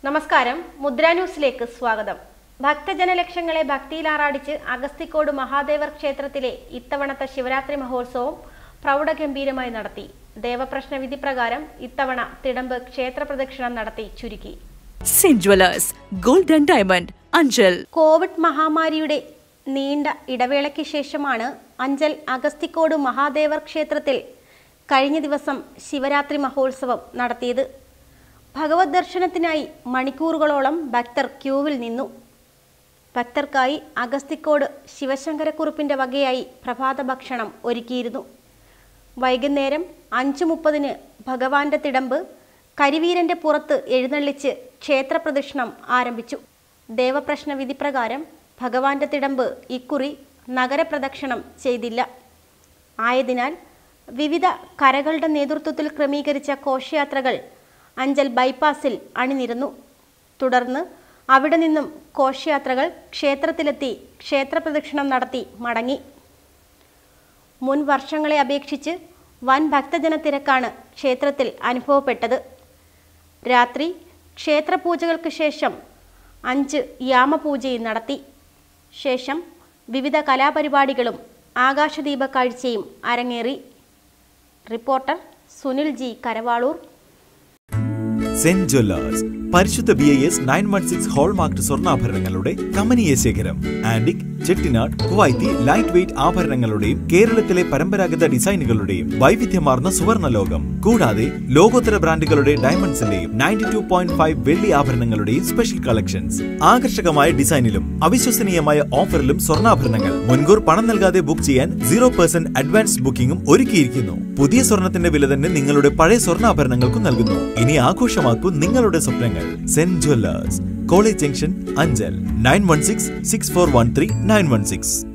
നമസ്കാരം മുദ്ര ന്യൂസിലേക്ക് സ്വാഗതം ഭക്തജനലക്ഷങ്ങളെ ഭക്തിയിലാറാടിച്ച് അഗസ്തിക്കോട് മഹാദേവർ ക്ഷേത്രത്തിലെ ഇത്തവണത്തെ ശിവരാത്രി മഹോത്സവം പ്രൗഢഗംഭീരമായി നടത്തി ദേവപ്രശ്ന വിധി പ്രകാരം ഇത്തവണ തിടമ്പ് ക്ഷേത്ര പ്രദക്ഷിണം നടത്തി ചുരുക്കി Saint jewellers gold and diamond Anchal Covid മഹാമാരിയുടെ നീണ്ട ഇടവേളയ്ക്ക് ശേഷമാണ് അഞ്ചൽ അഗസ്തിക്കോട് മഹാദേവർ ക്ഷേത്രത്തിൽ കഴിഞ്ഞ ദിവസം ശിവരാത്രി മഹോത്സവം നടത്തിയത് ഭഗവത് ദർശനത്തിനായി മണിക്കൂറുകളോളം ഭക്തർ ക്യൂവിൽ നിന്നു ഭക്തർക്കായി അഗസ്തിക്കോട് ശിവശങ്കരക്കുറുപ്പിന്റെ വകയായി പ്രഭാത ഭക്ഷണം ഒരുക്കിയിരുന്നു വൈകുന്നേരം അഞ്ചു മുപ്പതിന് ഭഗവാന്റെ തിടമ്പ് കരിവീരന്റെ പുറത്ത് എഴുന്നള്ളിച്ച് ക്ഷേത്രപ്രദക്ഷിണം ആരംഭിച്ചു ദേവപ്രശ്ന വിധി പ്രകാരം ഭഗവാന്റെ തിടമ്പ് ഇക്കുറി നഗരപ്രദക്ഷിണം ചെയ്തില്ല ആയതിനാൽ വിവിധ കരകളുടെ നേതൃത്വത്തിൽ ക്രമീകരിച്ച ഘോഷയാത്രകൾ അഞ്ചൽ ബൈപ്പാസിൽ അണിനിരന്നു തുടർന്ന് അവിടെ നിന്നും ഘോഷയാത്രകൾ ക്ഷേത്രത്തിലെത്തി ക്ഷേത്രപ്രദക്ഷിണം നടത്തി മടങ്ങി മുൻ വർഷങ്ങളെ അപേക്ഷിച്ച് വൻ ഭക്തജന തിരക്കാണ് ക്ഷേത്രത്തിൽ അനുഭവപ്പെട്ടത് രാത്രി ക്ഷേത്രപൂജകൾക്ക് ശേഷം അഞ്ച് യാമപൂജയും നടത്തി ശേഷം വിവിധ കലാപരിപാടികളും ആകാശദീപ കാഴ്ചയും അരങ്ങേറി reporter Sunil G Karavalur Saint jewellers പരിശുദ്ധ B I S nine one six hallmark സ്വർണ്ണാഭരണങ്ങളുടെ കമനീയ ശേഖരം antique Chettinad Kuwaiti light weight ആഭരണങ്ങളുടെയും കേരളത്തിലെ പരമ്പരാഗത ഡിസൈനുകളുടെയും വൈവിധ്യമാർന്ന സുവർണ്ണ ലോകം കൂടാതെ ലോകോത്തര ബ്രാൻഡുകളുടെ ഡയമണ്ട്സിന്റെയും നയൻറ്റി ടു പോയിന്റ് ഫൈവ് വെള്ളി ആഭരണങ്ങളുടെയും സ്പെഷ്യൽ കളക്ഷൻസ് ആകർഷകമായ ഡിസൈനിലും അവിശ്വസനീയമായ ഓഫറിലും സ്വർണ്ണാഭരണങ്ങൾ മുൻകൂർ പണം നൽകാതെ ബുക്ക് ചെയ്യാൻ സീറോ പെർസെന്റ് അഡ്വാൻസ് ബുക്കിംഗും ഒരുക്കിയിരിക്കുന്നു പുതിയ സ്വർണത്തിന്റെ വില തന്നെ നിങ്ങളുടെ പഴയ സ്വർണ്ണാഭരണങ്ങൾക്കും നൽകുന്നു ഇനി ആഘോഷമാക്കൂ നിങ്ങളുടെ സ്വപ്നങ്ങൾ Saint jewellers college junction Anchal nine one six six four one three nine one six